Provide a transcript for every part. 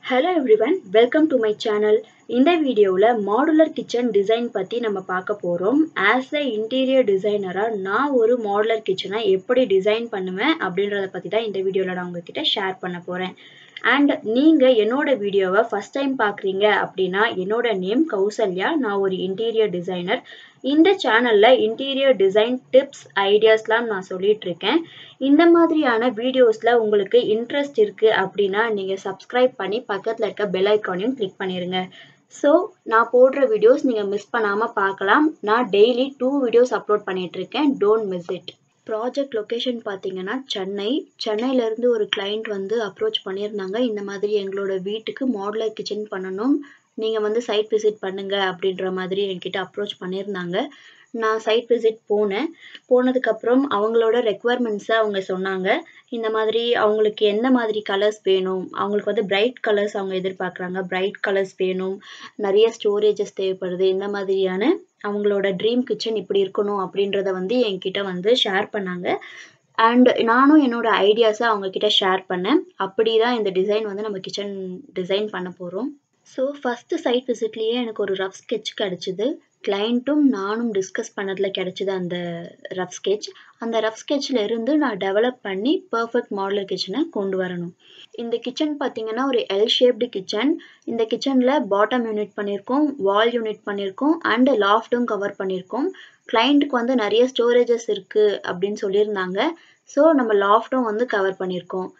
hello everyone welcome to my channel இந்த வீடியோவில் modular kitchen design பற்றி நம்ம பார்க்க போகிறோம் ஆஸ் அ இன்டீரியர் டிசைனராக நான் ஒரு மாடுலர் கிச்சனை எப்படி டிசைன் பண்ணுவேன் அப்படின்றத பற்றி தான் இந்த வீடியோவில் நான் உங்ககிட்ட ஷேர் பண்ண போகிறேன் அண்ட் நீங்கள் என்னோட வீடியோவை ஃபஸ்ட் டைம் பார்க்குறீங்க அப்படின்னா என்னோட நேம் கௌசல்யா நான் ஒரு இன்டீரியர் டிசைனர் இந்த சேனலில் இன்டீரியர் டிசைன் டிப்ஸ் ஐடியாஸ்லாம் நான் சொல்லிட்டு இருக்கேன் இந்த மாதிரியான வீடியோஸில் உங்களுக்கு இன்ட்ரெஸ்ட் இருக்குது அப்படின்னா நீங்கள் சப்ஸ்கிரைப் பண்ணி பக்கத்தில் இருக்க பெல் ஐக்கானையும் கிளிக் பண்ணிடுங்க ஸோ நான் போடுற வீடியோஸ் நீங்கள் மிஸ் பண்ணாமல் பார்க்கலாம் நான் டெய்லி டூ வீடியோஸ் அப்லோட் பண்ணிகிட்ருக்கேன் don't miss it project location பார்த்தீங்கன்னா சென்னை சென்னையிலேருந்து ஒரு கிளைண்ட் வந்து அப்ரோச் பண்ணியிருந்தாங்க இந்த மாதிரி எங்களோட வீட்டுக்கு மாடுலர் கிச்சன் பண்ணணும் நீங்கள் வந்து சைட் விசிட் பண்ணுங்க அப்படின்ற மாதிரி என்கிட்ட அப்ரோச் பண்ணியிருந்தாங்க நான் சைட் விசிட் போனேன் போனதுக்கப்புறம் அவங்களோட ரெக்குவயர்மெண்ட்ஸை அவங்க சொன்னாங்க இந்த மாதிரி அவங்களுக்கு எந்த மாதிரி கலர்ஸ் வேணும் அவங்களுக்கு வந்து பிரைட் கலர்ஸ் அவங்க எதிர்பார்க்குறாங்க பிரைட் கலர்ஸ் வேணும் நிறைய ஸ்டோரேஜஸ் தேவைப்படுது இந்த மாதிரியான அவங்களோட ட்ரீம் கிச்சன் இப்படி இருக்கணும் அப்படின்றத வந்து என்கிட்ட வந்து ஷேர் பண்ணாங்க அண்ட் நானும் என்னோட ஐடியாஸை அவங்கக்கிட்ட ஷேர் பண்ணேன் அப்படி தான் இந்த டிசைன் வந்து நம்ம கிச்சன் டிசைன் பண்ண போகிறோம் ஸோ ஃபஸ்ட்டு சைட் விசிட்லேயே எனக்கு ஒரு ரஃப் ஸ்கெட்ச் கிடச்சிது கிளைண்ட்டும் நானும் டிஸ்கஸ் பண்ணதில் கிடச்சிது அந்த ரஃப் ஸ்கெட்ச் அந்த ரஃப் ஸ்கெட்சில் இருந்து நான் டெவலப் பண்ணி பர்ஃபெக்ட் மாடலர் கிச்சனை கொண்டு வரணும் இந்த கிச்சன் பார்த்தீங்கன்னா ஒரு எல் ஷேப்டு கிச்சன் இந்த கிச்சனில் பாட்டம் யூனிட் பண்ணியிருக்கோம் வால் யூனிட் பண்ணியிருக்கோம் அண்டு லாஃப்ட்டும் கவர் பண்ணியிருக்கோம் கிளைண்ட்டுக்கு வந்து நிறைய ஸ்டோரேஜஸ் இருக்குது அப்படின்னு சொல்லியிருந்தாங்க ஸோ நம்ம லாஃப்ட்டும் வந்து கவர் பண்ணியிருக்கோம்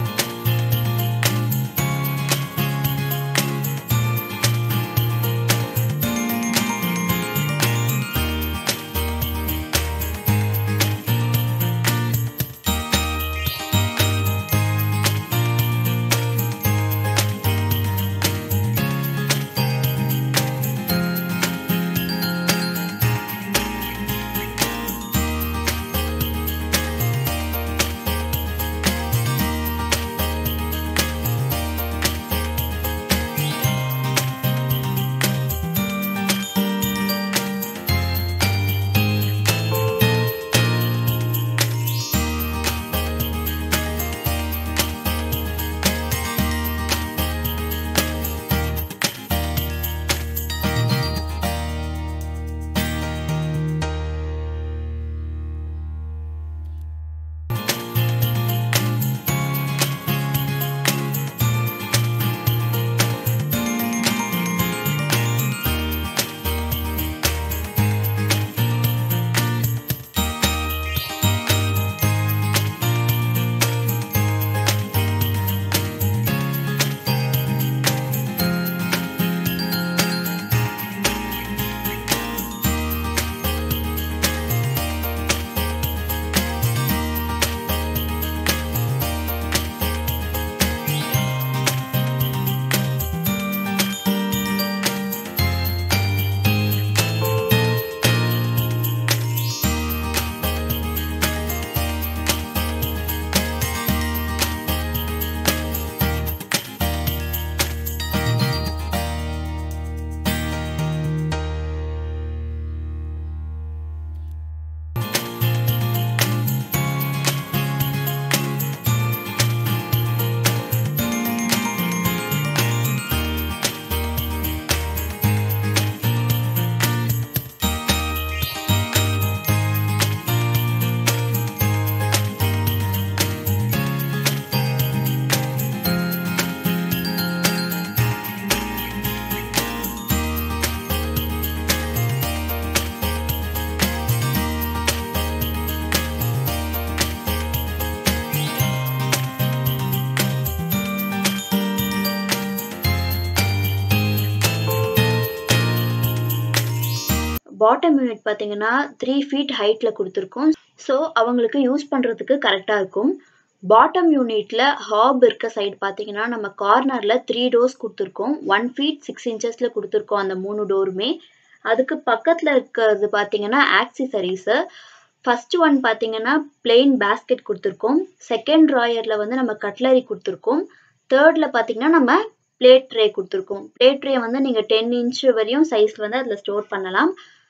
பாட்டம் யூனிட் பார்த்தீங்கன்னா த்ரீ ஃபீட் ஹைட்டில் கொடுத்துருக்கோம் ஸோ அவங்களுக்கு யூஸ் பண்ணுறதுக்கு கரெக்டாக இருக்கும் பாட்டம் யூனிட்டில் ஹாப் இருக்க சைடு பார்த்தீங்கன்னா நம்ம கார்னரில் த்ரீ டோர்ஸ் கொடுத்துருக்கோம் ஒன் ஃபீட் சிக்ஸ் இன்ச்சஸில் கொடுத்துருக்கோம் அந்த மூணு டோருமே அதுக்கு பக்கத்தில் இருக்கிறது பார்த்தீங்கன்னா ஆக்சிசரிஸு ஃபர்ஸ்ட் ஒன் பார்த்தீங்கன்னா பிளெயின் பேஸ்கெட் கொடுத்துருக்கோம் செகண்ட் ட்ராயரில் வந்து நம்ம கட்லரி கொடுத்துருக்கோம் தேர்டில் பார்த்தீங்கன்னா நம்ம பிளேட் ட்ரே கொடுத்துருக்கோம் பிளேட் ட்ரே வந்து நீங்கள் டென் இன்ச் வரையும் சைஸில் வந்து அதில் ஸ்டோர் பண்ணலாம்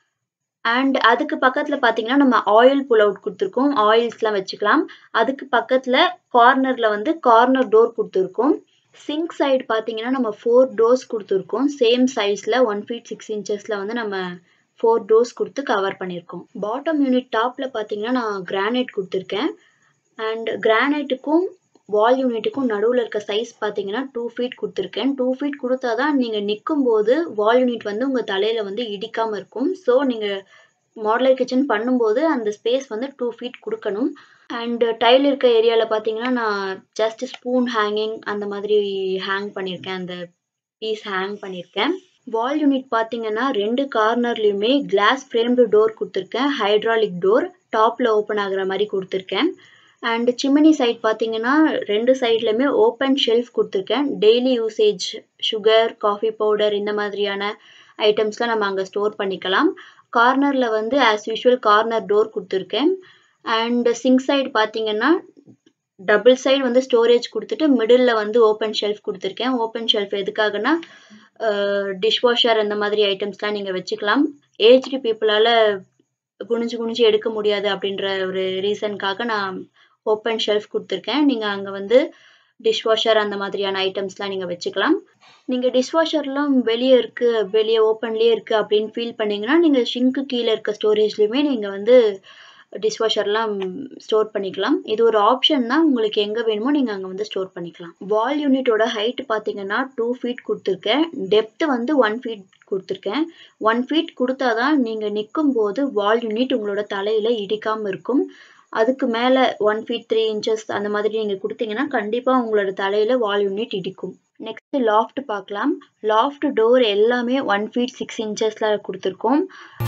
அண்ட் அதுக்கு பக்கத்தில் பார்த்தீங்கன்னா நம்ம ஆயில் புல் அவுட் கொடுத்துருக்கோம் ஆயில்ஸ்லாம் வச்சுக்கலாம் அதுக்கு பக்கத்தில் கார்னரில் வந்து கார்னர் டோர் கொடுத்துருக்கோம் சிங்க் சைடு பார்த்தீங்கன்னா நம்ம ஃபோர் டோர்ஸ் கொடுத்துருக்கோம் சேம் சைஸில் ஒன் ஃபீட் சிக்ஸ் இன்ச்சஸில் வந்து நம்ம ஃபோர் டோர்ஸ் கொடுத்து கவர் பண்ணியிருக்கோம் பாட்டம் யூனிட் டாப்பில் பார்த்தீங்கன்னா நான் கிரானைட் கொடுத்துருக்கேன் அண்ட் கிரானைட்டுக்கும் வால் யூனிட்டுக்கும் நடுவில் இருக்க சைஸ் பார்த்தீங்கன்னா டூ ஃபீட் கொடுத்துருக்கேன் டூ ஃபீட் கொடுத்தா தான் நீங்கள் நிற்கும் போது வால் யூனிட் வந்து உங்கள் தலையில் வந்து இடிக்காமல் இருக்கும் ஸோ நீங்கள் மாடலர் கிச்சன் பண்ணும்போது அந்த ஸ்பேஸ் வந்து டூ ஃபீட் கொடுக்கணும் அண்ட் டைல் இருக்க ஏரியாவில் பார்த்தீங்கன்னா நான் ஜஸ்ட் ஸ்பூன் ஹேங்கிங் அந்த மாதிரி ஹேங் பண்ணியிருக்கேன் அந்த பீஸ் ஹேங் பண்ணியிருக்கேன் வால் யூனிட் பார்த்தீங்கன்னா ரெண்டு கார்னர்லேயுமே கிளாஸ் ஃப்ரேம்டு டோர் கொடுத்துருக்கேன் ஹைட்ராலிக் டோர் டாப்பில் ஓப்பன் ஆகுற மாதிரி கொடுத்துருக்கேன் அண்ட் சிம்னி சைட் பார்த்தீங்கன்னா ரெண்டு சைட்லையுமே ஓப்பன் ஷெல்ஃப் கொடுத்துருக்கேன் daily usage sugar coffee powder இந்த மாதிரியான ஐட்டம்ஸ்லாம் நம்ம அங்கே ஸ்டோர் பண்ணிக்கலாம் கார்னரில் வந்து ஆஸ் யூஷுவல் கார்னர் டோர் கொடுத்துருக்கேன் அண்ட் சிங்க் சைடு பார்த்தீங்கன்னா டபுள் சைடு வந்து ஸ்டோரேஜ் கொடுத்துட்டு மிடில் வந்து ஓப்பன் ஷெல்ஃப் கொடுத்துருக்கேன் ஓப்பன் ஷெல்ஃப் எதுக்காகனா டிஷ்வாஷர் அந்த மாதிரி ஐட்டம்ஸ்லாம் நீங்கள் வச்சுக்கலாம் ஏஜ்டு பீப்புளால் குனிஞ்சு குனிஞ்சு எடுக்க முடியாது அப்படின்ற ஒரு ரீசனுக்காக நான் ஓப்பன் ஷெல்ஃப் கொடுத்துருக்கேன் நீங்கள் அங்கே வந்து டிஷ்வாஷர் அந்த மாதிரியான ஐட்டம்ஸ்லாம் நீங்கள் வச்சுக்கலாம் நீங்கள் டிஷ்வாஷர்லாம் வெளியே இருக்குது வெளியே ஓப்பன்லேயே இருக்குது அப்படின்னு ஃபீல் பண்ணிங்கன்னா நீங்கள் ஷிங்க்கு கீழே இருக்க ஸ்டோரேஜ்லேயுமே நீங்கள் வந்து டிஷ்வாஷர்லாம் ஸ்டோர் பண்ணிக்கலாம் இது ஒரு ஆப்ஷன் தான் உங்களுக்கு எங்கே வேணுமோ நீங்கள் அங்கே வந்து ஸ்டோர் பண்ணிக்கலாம் வால் யூனிட்டோட ஹைட் பார்த்தீங்கன்னா டூ ஃபீட் கொடுத்துருக்கேன் டெப்த்து வந்து ஒன் ஃபீட் கொடுத்துருக்கேன் ஒன் ஃபீட் கொடுத்தா தான் நீங்கள் நிற்கும் போது வால் யூனிட் உங்களோட தலையில் இடிக்காமல் இருக்கும் அதுக்கு மேலே ஒன் ஃபீட் த்ரீ இன்ச்சஸ் அந்த மாதிரி நீங்கள் கொடுத்தீங்கன்னா கண்டிப்பாக உங்களோட தலையில் வால் யூனிட் இடிக்கும் நெக்ஸ்ட் லாஃப்ட் பார்க்கலாம் லாஃப்ட் டோர் எல்லாமே ஒன் ஃபீட் சிக்ஸ் இன்ச்சஸில் கொடுத்துருக்கோம்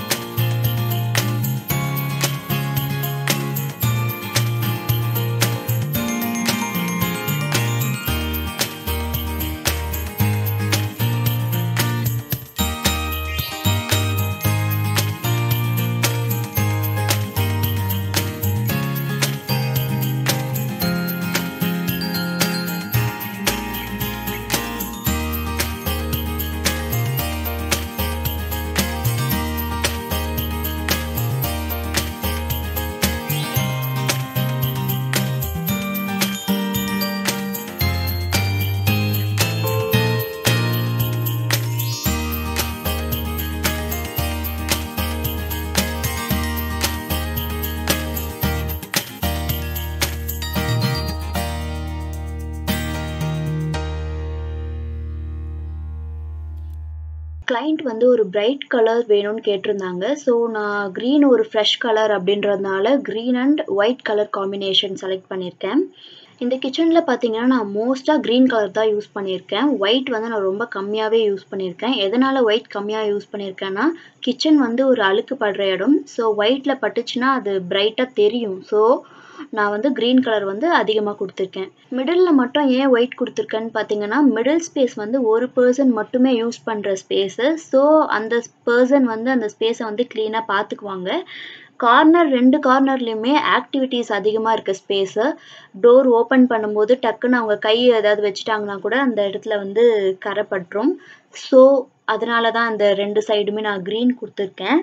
கிளைண்ட் வந்து ஒரு பிரைட் கலர் வேணும்னு கேட்டிருந்தாங்க ஸோ நான் க்ரீன் ஒரு ஃப்ரெஷ் கலர் அப்படின்றதுனால green and white colour combination select பண்ணியிருக்கேன் இந்த கிச்சனில் பார்த்தீங்கன்னா நான் மோஸ்ட்டாக க்ரீன் கலர் தான் யூஸ் பண்ணியிருக்கேன் ஒயிட் வந்து நான் ரொம்ப கம்மியாகவே யூஸ் பண்ணியிருக்கேன் எதனால் ஒயிட் கம்மியாக யூஸ் பண்ணியிருக்கேன்னா கிச்சன் வந்து ஒரு அழுக்கு படுற இடம் ஸோ ஒயிட்டில் பட்டுச்சுன்னா அது பிரைட்டாக தெரியும் ஸோ நான் வந்து க்ரீன் கலர் வந்து அதிகமாக கொடுத்துருக்கேன் மிடில் மட்டும் ஏன் ஒயிட் கொடுத்துருக்கேன்னு பார்த்தீங்கன்னா மிடில் ஸ்பேஸ் வந்து ஒரு பர்சன் மட்டுமே யூஸ் பண்ணுற ஸ்பேஸு ஸோ அந்த பர்சன் வந்து அந்த ஸ்பேஸை வந்து க்ளீனாக பார்த்துக்குவாங்க கார்னர் ரெண்டு கார்னர்லேயுமே ஆக்டிவிட்டீஸ் அதிகமாக இருக்க ஸ்பேஸு டோர் ஓப்பன் பண்ணும்போது டக்குன்னு அவங்க கை ஏதாவது வச்சுட்டாங்கன்னா கூட அந்த இடத்துல வந்து கரை பட்டுரும் ஸோ அதனால தான் அந்த ரெண்டு சைடுமே நான் க்ரீன் கொடுத்துருக்கேன்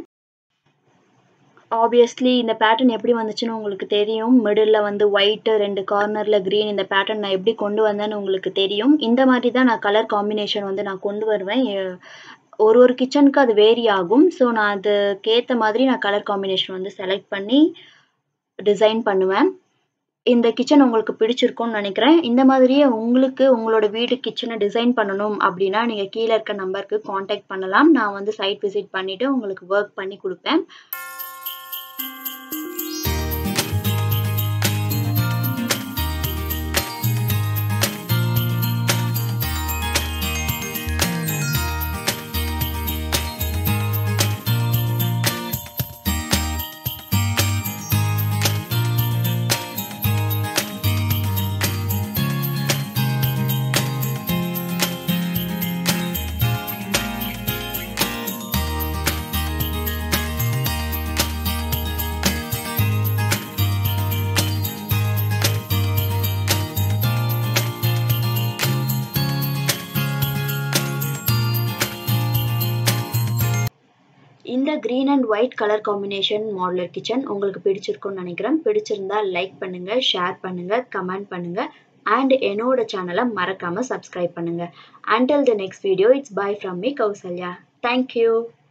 ஆப்வியஸ்லி இந்த பேட்டர்ன் எப்படி வந்துச்சுன்னு உங்களுக்கு தெரியும் மிடில் வந்து ஒயிட்டு ரெண்டு கார்னரில் க்ரீன் இந்த பேட்டர்ன் நான் எப்படி கொண்டு வந்தேன்னு உங்களுக்கு தெரியும் இந்த மாதிரி தான் நான் கலர் காம்பினேஷன் வந்து நான் கொண்டு வருவேன் ஒரு ஒரு கிச்சனுக்கு அது வேரி ஆகும் ஸோ நான் அதுக்கேற்ற மாதிரி நான் கலர் காம்பினேஷன் வந்து செலக்ட் பண்ணி டிசைன் பண்ணுவேன் இந்த கிச்சன் உங்களுக்கு பிடிச்சிருக்கும்னு நினைக்கிறேன் இந்த மாதிரியே உங்களுக்கு உங்களோட வீடு கிச்சனை டிசைன் பண்ணணும் அப்படின்னா நீங்கள் கீழே இருக்க நம்பருக்கு காண்டாக்ட் பண்ணலாம் நான் வந்து சைட் விசிட் பண்ணிவிட்டு உங்களுக்கு ஒர்க் பண்ணி கொடுப்பேன் இந்த green and white colour combination modular kitchen உங்களுக்கு பிடிச்சிருக்கும்னு நினைக்கிறேன் பிடிச்சிருந்தா லைக் பண்ணுங்கள் ஷேர் பண்ணுங்கள் கமெண்ட் பண்ணுங்கள் அண்ட் என்னோட சேனலை மறக்காமல் சப்ஸ்கிரைப் பண்ணுங்கள் until the next video it's bye from me Kausalya thank you